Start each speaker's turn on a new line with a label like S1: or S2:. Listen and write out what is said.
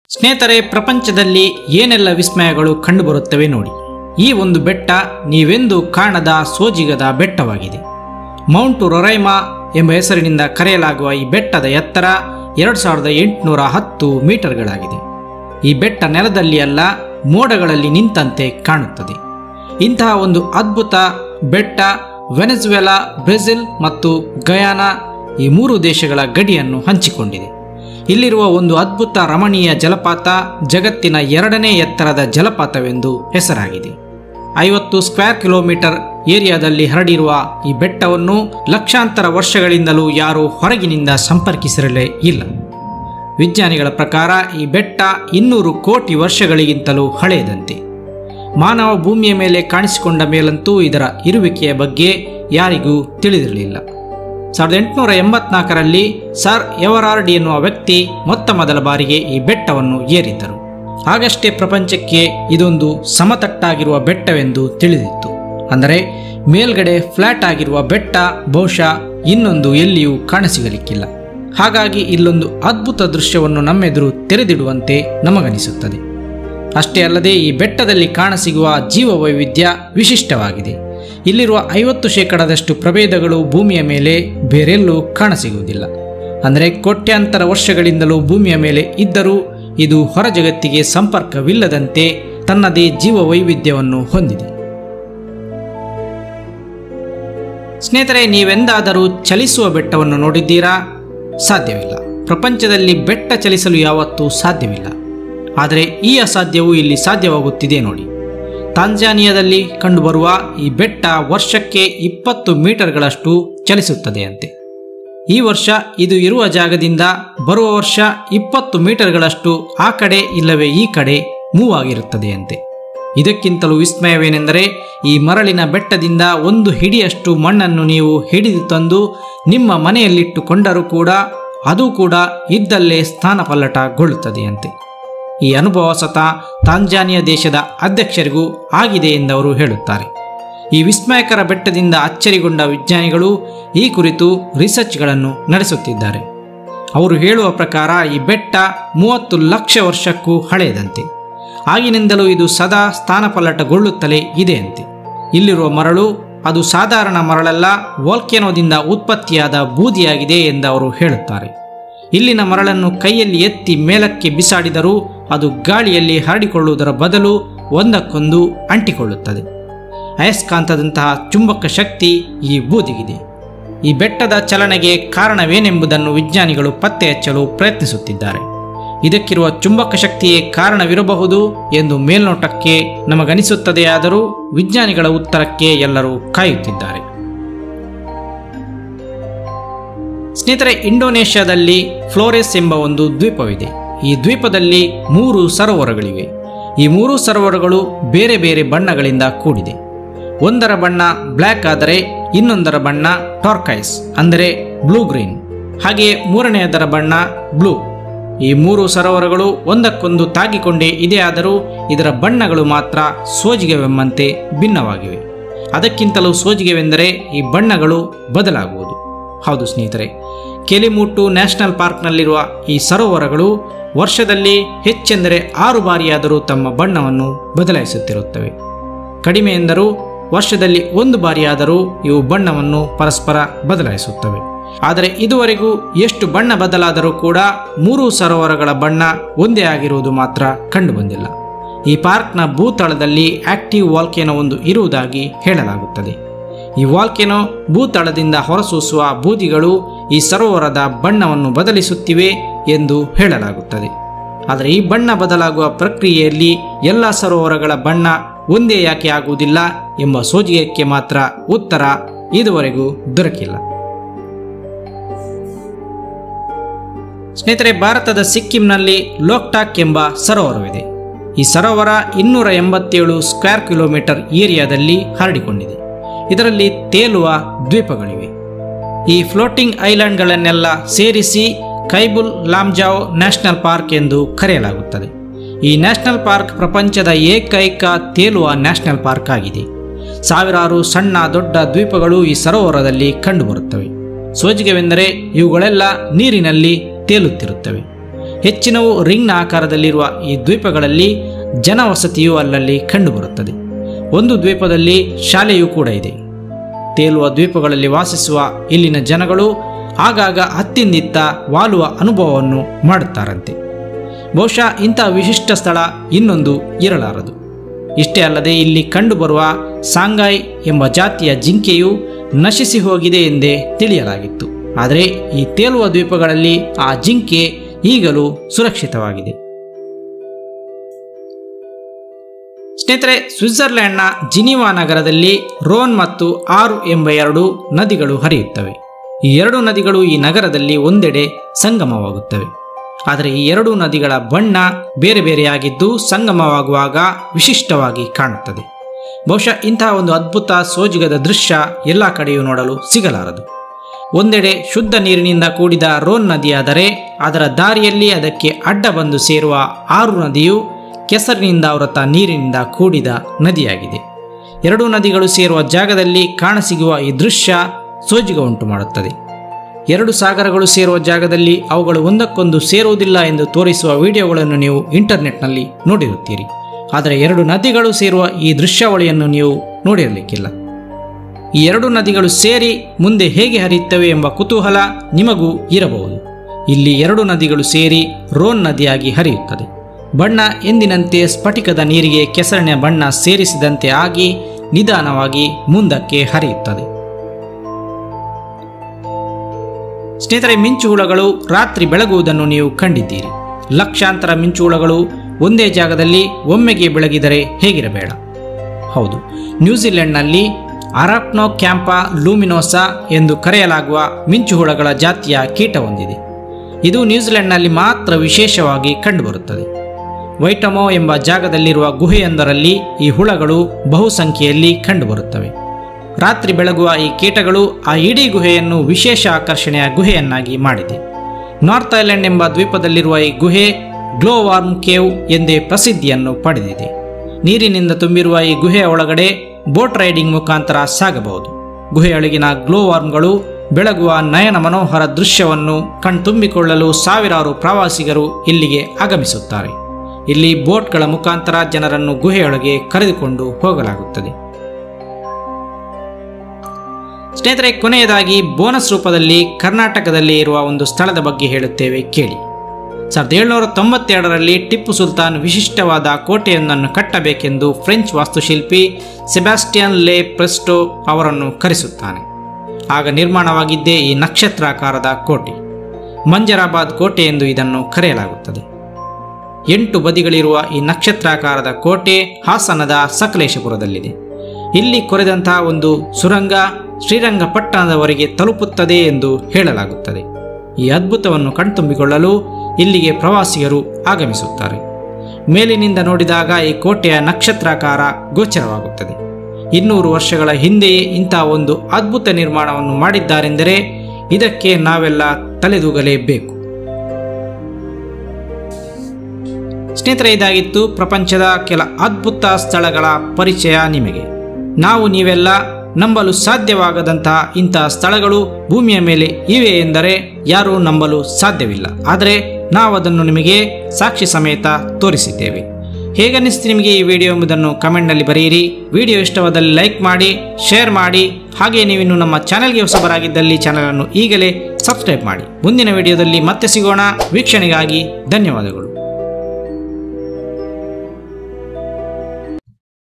S1: ಸ್ನೇಹಿತರೆ ಪ್ರಪಂಚದಲ್ಲಿ ಏನೆಲ್ಲ ವಿಸ್ಮಯಗಳು ಕಂಡುಬರುತ್ತವೆ ನೋಡಿ ಈ ಒಂದು ಬೆಟ್ಟ ನೀವೆಂದು ಕಾಣದ ಸೋಜಿಗದ ಬೆಟ್ಟವಾಗಿದೆ ಮೌಂಟ್ ರೊರೈಮಾ ಎಂಬ ಹೆಸರಿನಿಂದ ಕರೆಯಲಾಗುವ ಈ ಬೆಟ್ಟದ ಎತ್ತರ ಎರಡು ಸಾವಿರದ ಎಂಟುನೂರ ಹತ್ತು ಮೀಟರ್ಗಳಾಗಿದೆ ಈ ಬೆಟ್ಟ ನೆಲದಲ್ಲಿ ಅಲ್ಲ ಮೋಡಗಳಲ್ಲಿ ನಿಂತಂತೆ ಕಾಣುತ್ತದೆ ಇಂತಹ ಒಂದು ಅದ್ಭುತ ಬೆಟ್ಟ ವೆನೆಜುವೆಲಾ ಬ್ರೆಜಿಲ್ ಮತ್ತು ಗಯಾನಾ ಈ ಮೂರು ದೇಶಗಳ ಗಡಿಯನ್ನು ಹಂಚಿಕೊಂಡಿದೆ ಇಲ್ಲಿರುವ ಒಂದು ಅದ್ಭುತ ರಮಣೀಯ ಜಲಪಾತ ಜಗತ್ತಿನ ಎರಡನೇ ಎತ್ತರದ ಜಲಪಾತವೆಂದು ಹೆಸರಾಗಿದೆ ಐವತ್ತು ಸ್ಕ್ವೇರ್ ಕಿಲೋಮೀಟರ್ ಏರಿಯಾದಲ್ಲಿ ಹರಡಿರುವ ಈ ಬೆಟ್ಟವನ್ನು ಲಕ್ಷಾಂತರ ವರ್ಷಗಳಿಂದಲೂ ಯಾರೂ ಹೊರಗಿನಿಂದ ಸಂಪರ್ಕಿಸಿರಲೇ ಇಲ್ಲ ವಿಜ್ಞಾನಿಗಳ ಪ್ರಕಾರ ಈ ಬೆಟ್ಟ ಇನ್ನೂರು ಕೋಟಿ ವರ್ಷಗಳಿಗಿಂತಲೂ ಹಳೆಯದಂತೆ ಮಾನವ ಭೂಮಿಯ ಮೇಲೆ ಕಾಣಿಸಿಕೊಂಡ ಮೇಲಂತೂ ಇದರ ಇರುವಿಕೆಯ ಬಗ್ಗೆ ಯಾರಿಗೂ ತಿಳಿದಿರಲಿಲ್ಲ ಸಾವಿರದ ಎಂಟುನೂರ ಎಂಬತ್ನಾಲ್ಕರಲ್ಲಿ ಸರ್ ಎವರಾರ್ಡ್ ಎನ್ನುವ ವ್ಯಕ್ತಿ ಮೊತ್ತ ಮೊದಲ ಬಾರಿಗೆ ಈ ಬೆಟ್ಟವನ್ನು ಏರಿದ್ದರು ಆಗಷ್ಟೇ ಪ್ರಪಂಚಕ್ಕೆ ಇದೊಂದು ಸಮತಟ್ಟಾಗಿರುವ ಬೆಟ್ಟವೆಂದು ತಿಳಿದಿತ್ತು ಅಂದರೆ ಮೇಲ್ಗಡೆ ಫ್ಲಾಟ್ ಆಗಿರುವ ಬೆಟ್ಟ ಬಹುಶಃ ಇನ್ನೊಂದು ಎಲ್ಲಿಯೂ ಕಾಣಸಿಗಲಿಕ್ಕಿಲ್ಲ ಹಾಗಾಗಿ ಇಲ್ಲೊಂದು ಅದ್ಭುತ ದೃಶ್ಯವನ್ನು ನಮ್ಮೆದುರು ತೆರೆದಿಡುವಂತೆ ನಮಗನಿಸುತ್ತದೆ ಅಷ್ಟೇ ಅಲ್ಲದೆ ಈ ಬೆಟ್ಟದಲ್ಲಿ ಕಾಣಸಿಗುವ ಜೀವ ವೈವಿಧ್ಯ ವಿಶಿಷ್ಟವಾಗಿದೆ ಇಲ್ಲಿರುವ ಐವತ್ತು ಶೇಕಡದಷ್ಟು ಪ್ರಭೇದಗಳು ಭೂಮಿಯ ಮೇಲೆ ಬೇರೆಲ್ಲೂ ಕಾಣಸಿಗುವುದಿಲ್ಲ ಅಂದರೆ ಕೋಟ್ಯಾಂತರ ವರ್ಷಗಳಿಂದಲೂ ಭೂಮಿಯ ಮೇಲೆ ಇದ್ದರೂ ಇದು ಹೊರ ಜಗತ್ತಿಗೆ ಸಂಪರ್ಕವಿಲ್ಲದಂತೆ ತನ್ನದೇ ಜೀವ ವೈವಿಧ್ಯವನ್ನು ಹೊಂದಿದೆ ಸ್ನೇಹಿತರೆ ನೀವೆಂದಾದರೂ ಚಲಿಸುವ ಬೆಟ್ಟವನ್ನು ನೋಡಿದ್ದೀರಾ ಸಾಧ್ಯವಿಲ್ಲ ಪ್ರಪಂಚದಲ್ಲಿ ಬೆಟ್ಟ ಚಲಿಸಲು ಯಾವತ್ತೂ ಸಾಧ್ಯವಿಲ್ಲ ಆದರೆ ಈ ಅಸಾಧ್ಯವು ಇಲ್ಲಿ ಸಾಧ್ಯವಾಗುತ್ತಿದೆ ನೋಡಿ ತಾಂಜಾನಿಯಾದಲ್ಲಿ ಕಂಡುಬರುವ ಈ ಬೆಟ್ಟ ವರ್ಷಕ್ಕೆ ಇಪ್ಪತ್ತು ಮೀಟರ್ಗಳಷ್ಟು ಚಲಿಸುತ್ತದೆಯಂತೆ ಈ ವರ್ಷ ಇದು ಇರುವ ಜಾಗದಿಂದ ಬರುವ ವರ್ಷ ಇಪ್ಪತ್ತು ಮೀಟರ್ಗಳಷ್ಟು ಆ ಕಡೆ ಇಲ್ಲವೇ ಈ ಕಡೆ ಮೂವ್ ಆಗಿರುತ್ತದೆಯಂತೆ ಇದಕ್ಕಿಂತಲೂ ವಿಸ್ಮಯವೇನೆಂದರೆ ಈ ಮರಳಿನ ಬೆಟ್ಟದಿಂದ ಒಂದು ಹಿಡಿಯಷ್ಟು ಮಣ್ಣನ್ನು ನೀವು ಹಿಡಿದು ತಂದು ನಿಮ್ಮ ಮನೆಯಲ್ಲಿಟ್ಟುಕೊಂಡರೂ ಕೂಡ ಅದು ಕೂಡ ಇದ್ದಲ್ಲೇ ಸ್ಥಾನಪಲ್ಲಟಗೊಳ್ಳುತ್ತದೆಯಂತೆ ಈ ಅನುಭವ ಸ್ವತಃ ತಾಂಜಾನಿಯಾ ದೇಶದ ಅಧ್ಯಕ್ಷರಿಗೂ ಆಗಿದೆ ಎಂದವರು ಹೇಳುತ್ತಾರೆ ಈ ವಿಸ್ಮಯಕರ ಬೆಟ್ಟದಿಂದ ಅಚ್ಚರಿಗೊಂಡ ವಿಜ್ಞಾನಿಗಳು ಈ ಕುರಿತು ರಿಸರ್ಚ್ಗಳನ್ನು ನಡೆಸುತ್ತಿದ್ದಾರೆ ಅವರು ಹೇಳುವ ಪ್ರಕಾರ ಈ ಬೆಟ್ಟ ಮೂವತ್ತು ಲಕ್ಷ ವರ್ಷಕ್ಕೂ ಹಳೆಯದಂತೆ ಆಗಿನಿಂದಲೂ ಇದು ಸದಾ ಸ್ಥಾನಪಲ್ಲಟಗೊಳ್ಳುತ್ತಲೇ ಇದೆಯಂತೆ ಇಲ್ಲಿರುವ ಮರಳು ಅದು ಸಾಧಾರಣ ಮರಳಲ್ಲ ವಾಲ್ಕೆನೋದಿಂದ ಉತ್ಪತ್ತಿಯಾದ ಬೂದಿಯಾಗಿದೆ ಎಂದು ಅವರು ಹೇಳುತ್ತಾರೆ ಇಲ್ಲಿನ ಮರಳನ್ನು ಕೈಯಲ್ಲಿ ಎತ್ತಿ ಮೇಲಕ್ಕೆ ಬಿಸಾಡಿದರೂ ಅದು ಗಾಳಿಯಲ್ಲಿ ಹರಡಿಕೊಳ್ಳುವುದರ ಬದಲು ಒಂದಕ್ಕೊಂದು ಅಂಟಿಕೊಳ್ಳುತ್ತದೆ ಅಯಸ್ಕಾಂತದಂತಹ ಚುಂಬಕ ಶಕ್ತಿ ಈ ಬೂದಿಗಿದೆ ಈ ಬೆಟ್ಟದ ಚಲನೆಗೆ ಕಾರಣವೇನೆಂಬುದನ್ನು ವಿಜ್ಞಾನಿಗಳು ಪತ್ತೆ ಹಚ್ಚಲು ಪ್ರಯತ್ನಿಸುತ್ತಿದ್ದಾರೆ ಇದಕ್ಕಿರುವ ಚುಂಬಕ ಶಕ್ತಿಯೇ ಕಾರಣವಿರಬಹುದು ಎಂದು ಮೇಲ್ನೋಟಕ್ಕೆ ನಮಗನಿಸುತ್ತದೆಯಾದರೂ ವಿಜ್ಞಾನಿಗಳ ಉತ್ತರಕ್ಕೆ ಎಲ್ಲರೂ ಕಾಯುತ್ತಿದ್ದಾರೆ ಸ್ನೇಹಿತರೆ ಇಂಡೋನೇಷ್ಯಾದಲ್ಲಿ ಫ್ಲೋರೆಸ್ ಎಂಬ ಒಂದು ದ್ವೀಪವಿದೆ ಈ ದ್ವೀಪದಲ್ಲಿ ಮೂರು ಸರೋವರಗಳಿವೆ ಈ ಮೂರು ಸರೋವರಗಳು ಬೇರೆ ಬೇರೆ ಬಣ್ಣಗಳಿಂದ ಕೂಡಿದೆ ಒಂದರ ಬಣ್ಣ ಬ್ಲ್ಯಾಕ್ ಆದರೆ ಇನ್ನೊಂದರ ಬಣ್ಣ ಟಾರ್ಕೈಸ್ ಅಂದರೆ ಬ್ಲೂ ಗ್ರೀನ್ ಹಾಗೆಯೇ ಮೂರನೆಯದರ ಬಣ್ಣ ಬ್ಲೂ ಈ ಮೂರು ಸರೋವರಗಳು ಒಂದಕ್ಕೊಂದು ತಾಗಿಕೊಂಡೇ ಇದೆಯಾದರೂ ಇದರ ಬಣ್ಣಗಳು ಮಾತ್ರ ಸೋಜಿಗೆವೆಂಬಂತೆ ಭಿನ್ನವಾಗಿವೆ ಅದಕ್ಕಿಂತಲೂ ಸೋಜಿಗೆವೆಂದರೆ ಈ ಬಣ್ಣಗಳು ಬದಲಾಗುವುದು ಹೌದು ಸ್ನೇಹಿತರೆ ಕೆಲಿಮುಟ್ಟು ನ್ಯಾಷನಲ್ ಪಾರ್ಕ್ನಲ್ಲಿರುವ ಈ ಸರೋವರಗಳು ವರ್ಷದಲ್ಲಿ ಹೆಚ್ಚೆಂದರೆ ಆರು ಬಾರಿಯಾದರೂ ತಮ್ಮ ಬಣ್ಣವನ್ನು ಬದಲಾಯಿಸುತ್ತಿರುತ್ತವೆ ಕಡಿಮೆ ಎಂದರೂ ವರ್ಷದಲ್ಲಿ ಒಂದು ಬಾರಿಯಾದರೂ ಇವು ಬಣ್ಣವನ್ನು ಪರಸ್ಪರ ಬದಲಾಯಿಸುತ್ತವೆ ಆದರೆ ಇದುವರೆಗೂ ಎಷ್ಟು ಬಣ್ಣ ಬದಲಾದರೂ ಕೂಡ ಮೂರು ಸರೋವರಗಳ ಬಣ್ಣ ಒಂದೇ ಆಗಿರುವುದು ಮಾತ್ರ ಕಂಡುಬಂದಿಲ್ಲ ಈ ಪಾರ್ಕ್ನ ಭೂತಳದಲ್ಲಿ ಆಕ್ಟಿವ್ ವಾಲ್ಕೆನೋ ಒಂದು ಇರುವುದಾಗಿ ಹೇಳಲಾಗುತ್ತದೆ ಈ ವಾಲ್ಕೆನೋ ಭೂತಳದಿಂದ ಹೊರಸೂಸುವ ಬೂದಿಗಳು ಈ ಸರೋವರದ ಬಣ್ಣವನ್ನು ಬದಲಿಸುತ್ತಿವೆ ಎಂದು ಹೇಳಲಾಗುತ್ತದೆ ಆದರೆ ಈ ಬಣ್ಣ ಬದಲಾಗುವ ಪ್ರಕ್ರಿಯೆಯಲ್ಲಿ ಎಲ್ಲ ಸರೋವರಗಳ ಬಣ್ಣ ಒಂದೇ ಯಾಕೆ ಆಗುವುದಿಲ್ಲ ಎಂಬ ಸೋಜಿಗೆಕ್ಕೆ ಮಾತ್ರ ಉತ್ತರ ಇದುವರೆಗೂ ದೊರಕಿಲ್ಲ ಸ್ನೇಹಿತರೆ ಭಾರತದ ಸಿಕ್ಕಿಂನಲ್ಲಿ ಲೋಕ್ಟಾಕ್ ಎಂಬ ಸರೋವರವಿದೆ ಈ ಸರೋವರ ಇನ್ನೂರ ಎಂಬತ್ತೇಳು ಸ್ಕ್ವೇರ್ ಕಿಲೋಮೀಟರ್ ಏರಿಯಾದಲ್ಲಿ ಹರಡಿಕೊಂಡಿದೆ ಇದರಲ್ಲಿ ತೇಲುವ ದ್ವೀಪಗಳಿವೆ ಈ ಫ್ಲೋಟಿಂಗ್ ಐಲ್ಯಾಂಡ್ಗಳನ್ನೆಲ್ಲ ಸೇರಿಸಿ ಕೈಬುಲ್ ಲಾಮ್ಜಾವ್ ನ್ಯಾಷನಲ್ ಪಾರ್ಕ್ ಎಂದು ಕರೆಯಲಾಗುತ್ತದೆ ಈ ನ್ಯಾಷನಲ್ ಪಾರ್ಕ್ ಪ್ರಪಂಚದ ಏಕೈಕ ತೇಲುವ ನ್ಯಾಷನಲ್ ಪಾರ್ಕ್ ಆಗಿದೆ ಸಾವಿರಾರು ಸಣ್ಣ ದೊಡ್ಡ ದ್ವೀಪಗಳು ಈ ಸರೋವರದಲ್ಲಿ ಕಂಡುಬರುತ್ತವೆ ಸೋಜಿಗೆವೆಂದರೆ ಇವುಗಳೆಲ್ಲ ನೀರಿನಲ್ಲಿ ತೇಲುತ್ತಿರುತ್ತವೆ ಹೆಚ್ಚಿನವು ರಿಂಗ್ನ ಆಕಾರದಲ್ಲಿರುವ ಈ ದ್ವೀಪಗಳಲ್ಲಿ ಜನವಸತಿಯು ಅಲ್ಲಲ್ಲಿ ಕಂಡುಬರುತ್ತದೆ ಒಂದು ದ್ವೀಪದಲ್ಲಿ ಶಾಲೆಯೂ ಕೂಡ ಇದೆ ತೇಲುವ ದ್ವೀಪಗಳಲ್ಲಿ ವಾಸಿಸುವ ಇಲ್ಲಿನ ಜನಗಳು ಆಗಾಗ ಹತ್ತಿಂದಿತ್ತ ವಾಲುವ ಅನುಭವವನ್ನು ಮಾಡುತ್ತಾರಂತೆ ಬಹುಶಃ ಇಂಥ ವಿಶಿಷ್ಟ ಸ್ಥಳ ಇನ್ನೊಂದು ಇರಲಾರದು ಇಷ್ಟೇ ಅಲ್ಲದೆ ಇಲ್ಲಿ ಕಂಡುಬರುವ ಸಾಂಗಾಯ್ ಎಂಬ ಜಾತಿಯ ಜಿಂಕೆಯು ನಶಿಸಿ ಹೋಗಿದೆ ಎಂದೇ ತಿಳಿಯಲಾಗಿತ್ತು ಆದರೆ ಈ ತೇಲುವ ದ್ವೀಪಗಳಲ್ಲಿ ಆ ಜಿಂಕೆ ಈಗಲೂ ಸುರಕ್ಷಿತವಾಗಿದೆ ಸ್ನೇಹಿತರೆ ಸ್ವಿಟ್ಜರ್ಲ್ಯಾಂಡ್ನ ಜಿನಿವಾ ನಗರದಲ್ಲಿ ರೋನ್ ಮತ್ತು ಆರು ಎಂಬ ಎರಡು ನದಿಗಳು ಹರಿಯುತ್ತವೆ ಈ ಎರಡು ನದಿಗಳು ಈ ನಗರದಲ್ಲಿ ಒಂದೆಡೆ ಸಂಗಮವಾಗುತ್ತವೆ ಆದರೆ ಈ ಎರಡು ನದಿಗಳ ಬಣ್ಣ ಬೇರೆ ಬೇರೆಯಾಗಿದ್ದು ಸಂಗಮವಾಗುವಾಗ ವಿಶಿಷ್ಟವಾಗಿ ಕಾಣುತ್ತದೆ ಬಹುಶಃ ಇಂತಹ ಒಂದು ಅದ್ಭುತ ಸೋಜಿಗದ ದೃಶ್ಯ ಎಲ್ಲ ಕಡೆಯೂ ನೋಡಲು ಸಿಗಲಾರದು ಒಂದೆಡೆ ಶುದ್ಧ ನೀರಿನಿಂದ ಕೂಡಿದ ರೋನ್ ನದಿಯಾದರೆ ಅದರ ದಾರಿಯಲ್ಲಿ ಅದಕ್ಕೆ ಅಡ್ಡ ಬಂದು ಸೇರುವ ಆರು ನದಿಯು ಕೆಸರಿನಿಂದ ಹೊರತ ನೀರಿನಿಂದ ಕೂಡಿದ ನದಿಯಾಗಿದೆ ಎರಡೂ ನದಿಗಳು ಸೇರುವ ಜಾಗದಲ್ಲಿ ಕಾಣಸಿಗುವ ಈ ದೃಶ್ಯ ಸೋಜಿಗ ಉಂಟು ಮಾಡುತ್ತದೆ ಎರಡು ಸಾಗರಗಳು ಸೇರುವ ಜಾಗದಲ್ಲಿ ಅವುಗಳು ಒಂದಕ್ಕೊಂದು ಸೇರುವುದಿಲ್ಲ ಎಂದು ತೋರಿಸುವ ವಿಡಿಯೋಗಳನ್ನು ನೀವು ಇಂಟರ್ನೆಟ್ನಲ್ಲಿ ನೋಡಿರುತ್ತೀರಿ ಆದರೆ ಎರಡು ನದಿಗಳು ಸೇರುವ ಈ ದೃಶ್ಯಾವಳಿಯನ್ನು ನೀವು ನೋಡಿರಲಿಕ್ಕಿಲ್ಲ ಈ ಎರಡು ನದಿಗಳು ಸೇರಿ ಮುಂದೆ ಹೇಗೆ ಹರಿಯುತ್ತವೆ ಎಂಬ ಕುತೂಹಲ ನಿಮಗೂ ಇರಬಹುದು ಇಲ್ಲಿ ಎರಡು ನದಿಗಳು ಸೇರಿ ರೋನ್ ನದಿಯಾಗಿ ಹರಿಯುತ್ತದೆ ಬಣ್ಣ ಎಂದಿನಂತೆ ಸ್ಫಟಿಕದ ನೀರಿಗೆ ಕೆಸರಿನ ಬಣ್ಣ ಸೇರಿಸಿದಂತೆ ಆಗಿ ನಿಧಾನವಾಗಿ ಮುಂದಕ್ಕೆ ಹರಿಯುತ್ತದೆ ಸ್ನೇಹಿತರೆ ಮಿಂಚುಹುಳಗಳು ರಾತ್ರಿ ಬೆಳಗುವುದನ್ನು ನೀವು ಕಂಡಿದ್ದೀರಿ ಲಕ್ಷಾಂತರ ಮಿಂಚುಹುಳಗಳು ಒಂದೇ ಜಾಗದಲ್ಲಿ ಒಮ್ಮೆಗೆ ಬೆಳಗಿದರೆ ಹೇಗಿರಬೇಡ ಹೌದು ನ್ಯೂಜಿಲೆಂಡ್ನಲ್ಲಿ ಅರಾಪ್ನೋ ಕ್ಯಾಂಪಾ ಲೂಮಿನೋಸಾ ಎಂದು ಕರೆಯಲಾಗುವ ಮಿಂಚುಹುಳಗಳ ಜಾತಿಯ ಕೀಟ ಹೊಂದಿದೆ ಇದು ನ್ಯೂಜಿಲೆಂಡ್ನಲ್ಲಿ ಮಾತ್ರ ವಿಶೇಷವಾಗಿ ಕಂಡುಬರುತ್ತದೆ ವೈಟಮೋ ಎಂಬ ಜಾಗದಲ್ಲಿರುವ ಗುಹೆಯೊಂದರಲ್ಲಿ ಈ ಹುಳಗಳು ಬಹುಸಂಖ್ಯೆಯಲ್ಲಿ ಕಂಡುಬರುತ್ತವೆ ರಾತ್ರಿ ಬೆಳಗುವ ಈ ಕೀಟಗಳು ಆ ಇಡೀ ಗುಹೆಯನ್ನು ವಿಶೇಷ ಆಕರ್ಷಣೆಯ ಗುಹೆಯನ್ನಾಗಿ ಮಾಡಿದೆ ನಾರ್ತ್ ಐಲ್ಯಾಂಡ್ ಎಂಬ ದ್ವೀಪದಲ್ಲಿರುವ ಈ ಗುಹೆ ಗ್ಲೋವಾರ್ಮ್ ಕೇವ್ ಎಂದೇ ಪ್ರಸಿದ್ಧಿಯನ್ನು ಪಡೆದಿದೆ ನೀರಿನಿಂದ ತುಂಬಿರುವ ಈ ಗುಹೆಯ ಒಳಗಡೆ ಬೋಟ್ ರೈಡಿಂಗ್ ಮುಖಾಂತರ ಸಾಗಬಹುದು ಗುಹೆಯೊಳಗಿನ ಗ್ಲೋವಾರ್ಮ್ಗಳು ಬೆಳಗುವ ನಯನ ಮನೋಹರ ದೃಶ್ಯವನ್ನು ಕಣ್ತುಂಬಿಕೊಳ್ಳಲು ಸಾವಿರಾರು ಪ್ರವಾಸಿಗರು ಇಲ್ಲಿಗೆ ಆಗಮಿಸುತ್ತಾರೆ ಇಲ್ಲಿ ಬೋಟ್ಗಳ ಮುಖಾಂತರ ಜನರನ್ನು ಗುಹೆಯೊಳಗೆ ಕರೆದುಕೊಂಡು ಹೋಗಲಾಗುತ್ತದೆ ಸ್ನೇಹಿತರೆ ಕೊನೆಯದಾಗಿ ಬೋನಸ್ ರೂಪದಲ್ಲಿ ಕರ್ನಾಟಕದಲ್ಲಿ ಇರುವ ಒಂದು ಸ್ಥಳದ ಬಗ್ಗೆ ಹೇಳುತ್ತೇವೆ ಕೇಳಿ ಸಾವಿರದ ಏಳುನೂರ ತೊಂಬತ್ತೆರಡರಲ್ಲಿ ಟಿಪ್ಪು ಸುಲ್ತಾನ್ ವಿಶಿಷ್ಟವಾದ ಕೋಟೆಯೊಂದನ್ನು ಕಟ್ಟಬೇಕೆಂದು ಫ್ರೆಂಚ್ ವಾಸ್ತುಶಿಲ್ಪಿ ಸೆಬಾಸ್ಟಿಯನ್ ಲೆ ಪ್ರೆಸ್ಟೋ ಅವರನ್ನು ಕರೆಸುತ್ತಾನೆ ಆಗ ನಿರ್ಮಾಣವಾಗಿದ್ದೇ ಈ ನಕ್ಷತ್ರಾಕಾರದ ಕೋಟೆ ಮಂಜರಾಬಾದ್ ಕೋಟೆ ಎಂದು ಇದನ್ನು ಕರೆಯಲಾಗುತ್ತದೆ ಎಂಟು ಬದಿಗಳಿರುವ ಈ ನಕ್ಷತ್ರಾಕಾರದ ಕೋಟೆ ಹಾಸನದ ಸಕಲೇಶಪುರದಲ್ಲಿದೆ ಇಲ್ಲಿ ಕೊರೆದಂತಹ ಒಂದು ಸುರಂಗ ಶ್ರೀರಂಗಪಟ್ಟಣದವರೆಗೆ ತಲುಪುತ್ತದೆ ಎಂದು ಹೇಳಲಾಗುತ್ತದೆ ಈ ಅದ್ಭುತವನ್ನು ಕಣ್ತುಂಬಿಕೊಳ್ಳಲು ಇಲ್ಲಿಗೆ ಪ್ರವಾಸಿಗರು ಆಗಮಿಸುತ್ತಾರೆ ಮೇಲಿನಿಂದ ನೋಡಿದಾಗ ಈ ಕೋಟೆಯ ನಕ್ಷತ್ರಾಕಾರ ಗೋಚರವಾಗುತ್ತದೆ ಇನ್ನೂರು ವರ್ಷಗಳ ಹಿಂದೆಯೇ ಇಂತಹ ಒಂದು ಅದ್ಭುತ ನಿರ್ಮಾಣವನ್ನು ಮಾಡಿದ್ದಾರೆಂದರೆ ಇದಕ್ಕೆ ನಾವೆಲ್ಲ ತಲೆದೂಗಲೇಬೇಕು ಸ್ನೇಹಿತರೆ ಇದಾಗಿತ್ತು ಪ್ರಪಂಚದ ಕೆಲ ಅದ್ಭುತ ಸ್ಥಳಗಳ ಪರಿಚಯ ನಿಮಗೆ ನಾವು ನೀವೆಲ್ಲ ನಂಬಲು ಸಾಧ್ಯವಾಗದಂತಹ ಇಂತಹ ಸ್ಥಳಗಳು ಭೂಮಿಯ ಮೇಲೆ ಇವೆ ಎಂದರೆ ಯಾರೂ ನಂಬಲು ಸಾಧ್ಯವಿಲ್ಲ ಆದರೆ ನಾವು ಅದನ್ನು ನಿಮಗೆ ಸಾಕ್ಷಿ ಸಮೇತ ತೋರಿಸಿದ್ದೇವೆ ಹೇಗನ್ನಿಸ್ತು ನಿಮಗೆ ಈ ವಿಡಿಯೋ ಎಂಬುದನ್ನು ಕಮೆಂಟ್ನಲ್ಲಿ ಬರೆಯಿರಿ ವಿಡಿಯೋ ಇಷ್ಟವಾದಲ್ಲಿ ಲೈಕ್ ಮಾಡಿ ಶೇರ್ ಮಾಡಿ ಹಾಗೆ ನೀವಿನ್ನು ನಮ್ಮ ಚಾನೆಲ್ಗೆ ಹೊಸಬರಾಗಿದ್ದಲ್ಲಿ ಚಾನಲನ್ನು ಈಗಲೇ ಸಬ್ಸ್ಕ್ರೈಬ್ ಮಾಡಿ ಮುಂದಿನ ವಿಡಿಯೋದಲ್ಲಿ ಮತ್ತೆ ಸಿಗೋಣ ವೀಕ್ಷಣೆಗಾಗಿ ಧನ್ಯವಾದಗಳು